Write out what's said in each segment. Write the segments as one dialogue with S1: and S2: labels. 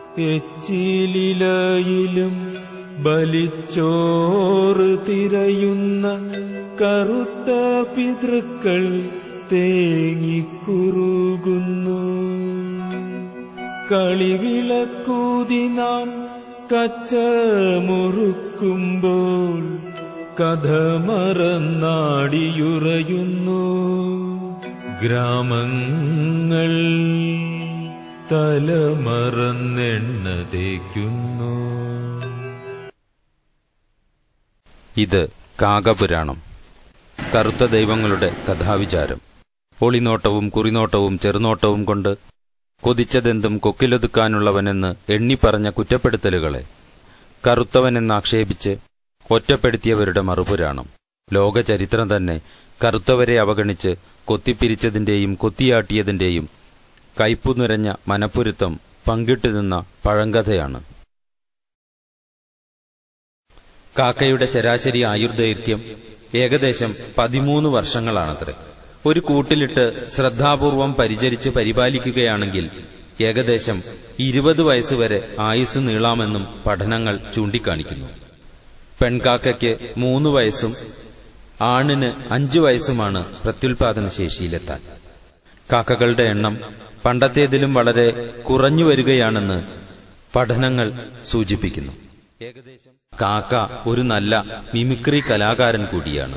S1: എച്ചിലിലയിലും ബലിച്ചോറ് തിരയുന്ന കറുത്ത പിതൃക്കൾ തേങ്ങിക്കുറുകുന്നു കളിവിളക്കൂതി നാം കച്ചമുറുക്കുമ്പോൾ കഥ മറന്നാടിയുറയുന്നു ഗ്രാമങ്ങൾ തലമറന്നെണ്ണ തേക്കുന്നു
S2: ഇത് കാകപുരാണം കറുത്ത ദൈവങ്ങളുടെ കഥാവിചാരം ഒളിനോട്ടവും കുറിനോട്ടവും ചെറുനോട്ടവും കൊണ്ട് കൊതിച്ചതെന്തും കൊക്കിലൊതുക്കാനുള്ളവനെന്ന് എണ്ണിപ്പറഞ്ഞ കുറ്റപ്പെടുത്തലുകളെ കറുത്തവനെന്നാക്ഷേപിച്ച് ഒറ്റപ്പെടുത്തിയവരുടെ മറുപുരാണം ലോകചരിത്രം തന്നെ കറുത്തവരെ അവഗണിച്ച് കൊത്തിപ്പിരിച്ചതിന്റെയും കൊത്തിയാട്ടിയതിന്റെയും കയ്പുനിറഞ്ഞ മനപ്പുരുത്തം പങ്കിട്ടു നിന്ന പഴങ്കഥയാണ് കാക്കയുടെ ശരാശരി ആയുർദൈർഘ്യം ഏകദേശം പതിമൂന്ന് വർഷങ്ങളാണത്രേ ഒരു കൂട്ടിലിട്ട് ശ്രദ്ധാപൂർവം പരിചരിച്ച് പരിപാലിക്കുകയാണെങ്കിൽ ഏകദേശം ഇരുപത് വയസ്സുവരെ ആയുസ് നീളാമെന്നും പഠനങ്ങൾ ചൂണ്ടിക്കാണിക്കുന്നു പെൺകാക്കയ്ക്ക് മൂന്ന് വയസ്സും ആണിന് അഞ്ചു വയസ്സുമാണ് പ്രത്യുൽപാദന ശേഷിയിലെത്താൻ കാക്കകളുടെ എണ്ണം പണ്ടത്തേതിലും വളരെ കുറഞ്ഞു വരികയാണെന്ന് പഠനങ്ങൾ സൂചിപ്പിക്കുന്നു ഏകദേശം കാക്ക ഒരു നല്ല മിമിക്രി കലാകാരൻ കൂടിയാണ്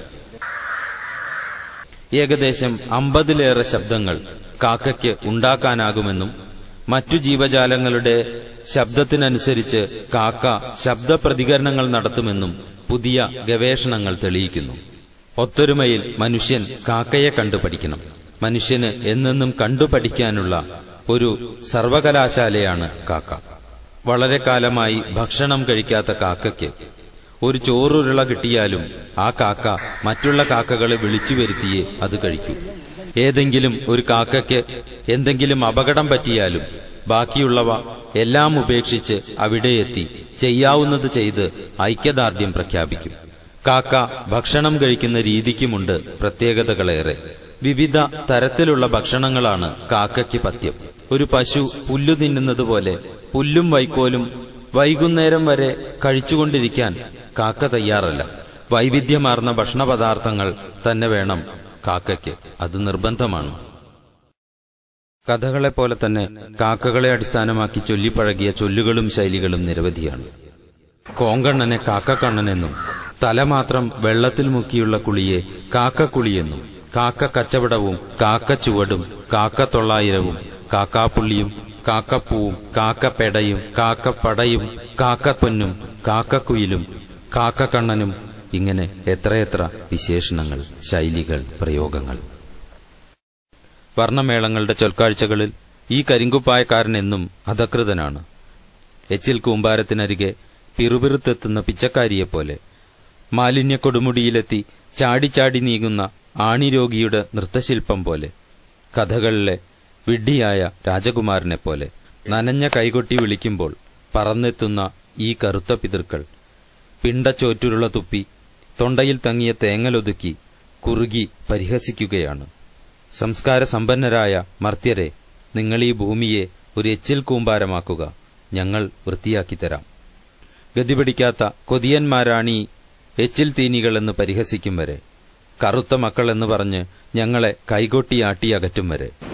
S2: ഏകദേശം അമ്പതിലേറെ ശബ്ദങ്ങൾ കാക്കയ്ക്ക് ഉണ്ടാക്കാനാകുമെന്നും മറ്റു ജീവജാലങ്ങളുടെ ശബ്ദത്തിനനുസരിച്ച് കാക്ക ശബ്ദപ്രതികരണങ്ങൾ നടത്തുമെന്നും പുതിയ ഗവേഷണങ്ങൾ തെളിയിക്കുന്നു ഒത്തൊരുമയിൽ മനുഷ്യൻ കാക്കയെ കണ്ടുപഠിക്കണം മനുഷ്യന് എന്നെന്നും കണ്ടുപഠിക്കാനുള്ള ഒരു സർവകലാശാലയാണ് കാക്ക വളരെ കാലമായി ഭക്ഷണം കഴിക്കാത്ത കാക്കയ്ക്ക് ഒരു ചോറുരുള കിട്ടിയാലും ആ കാക്ക മറ്റുള്ള കാക്കകളെ വിളിച്ചു വരുത്തിയേ അത് കഴിക്കൂ ഏതെങ്കിലും ഒരു കാക്കയ്ക്ക് എന്തെങ്കിലും അപകടം പറ്റിയാലും ബാക്കിയുള്ളവ എല്ലാം ഉപേക്ഷിച്ച് അവിടെ എത്തി ചെയ്യാവുന്നത് ചെയ്ത് ഐക്യദാർഢ്യം പ്രഖ്യാപിക്കും കാക്ക ഭക്ഷണം കഴിക്കുന്ന രീതിക്കുമുണ്ട് പ്രത്യേകതകളേറെ വിവിധ തരത്തിലുള്ള ഭക്ഷണങ്ങളാണ് കാക്കയ്ക്ക് പഥ്യം ഒരു പശു പുല്ലു തിന്നുന്നത് പോലെ പുല്ലും വൈക്കോലും വൈകുന്നേരം വരെ കഴിച്ചുകൊണ്ടിരിക്കാൻ കാക്ക തയ്യാറല്ല വൈവിധ്യമാർന്ന ഭക്ഷണപദാർത്ഥങ്ങൾ തന്നെ വേണം കാക്കയ്ക്ക് അത് നിർബന്ധമാണ് കഥകളെപ്പോലെ തന്നെ കാക്കകളെ അടിസ്ഥാനമാക്കി ചൊല്ലിപ്പഴകിയ ചൊല്ലുകളും ശൈലികളും നിരവധിയാണ് കോങ്കണ്ണനെ കാക്കക്കണ്ണനെന്നും തല മാത്രം വെള്ളത്തിൽ മുക്കിയുള്ള കുളിയെ കാക്കക്കുളിയെന്നും കാക്ക കച്ചവടവും കാക്കച്ചുവടും കാക്കത്തൊള്ളായിരവും കാക്കാപ്പുള്ളിയും കാക്കപ്പൂവും കാക്കപ്പെടയും കാക്കപ്പടയും കാക്കപ്പൊന്നും കാക്കക്കുയിലും കാക്കക്കണ്ണനും ഇങ്ങനെ എത്രയെത്ര വിശേഷണങ്ങൾ ശൈലികൾ പ്രയോഗങ്ങൾ വർണ്ണമേളങ്ങളുടെ ചൊൽക്കാഴ്ചകളിൽ ഈ കരിങ്കുപ്പായക്കാരൻ എന്നും അധകൃതനാണ് എച്ചിൽ കൂമ്പാരത്തിനരികെ പിറുപിറുത്തെത്തുന്ന പിച്ചക്കാരിയെപ്പോലെ മാലിന്യ കൊടുമുടിയിലെത്തി ചാടിച്ചാടി നീങ്ങുന്ന ആണിരോഗിയുടെ നൃത്തശില്പം പോലെ കഥകളിലെ വിഡ്ഢിയായ രാജകുമാരനെപ്പോലെ നനഞ്ഞ കൈകൊട്ടി വിളിക്കുമ്പോൾ പറന്നെത്തുന്ന ഈ കറുത്ത പിതൃക്കൾ പിണ്ടച്ചോറ്റുരുള തുപ്പി തൊണ്ടയിൽ തങ്ങിയ തേങ്ങലൊതുക്കി കുറുകി പരിഹസിക്കുകയാണ് സംസ്കാര സമ്പന്നരായ മർത്യരെ നിങ്ങൾ ഈ ഭൂമിയെ ഒരു എച്ചിൽ കൂമ്പാരമാക്കുക ഞങ്ങൾ വൃത്തിയാക്കിത്തരാം ഗതിപിടിക്കാത്ത കൊതിയന്മാരാണീ എച്ചിൽ തീനികളെന്ന് പരിഹസിക്കും വരെ കറുത്ത മക്കളെന്ന് പറഞ്ഞ് ഞങ്ങളെ കൈകൊട്ടിയാട്ടി അകറ്റും വരെ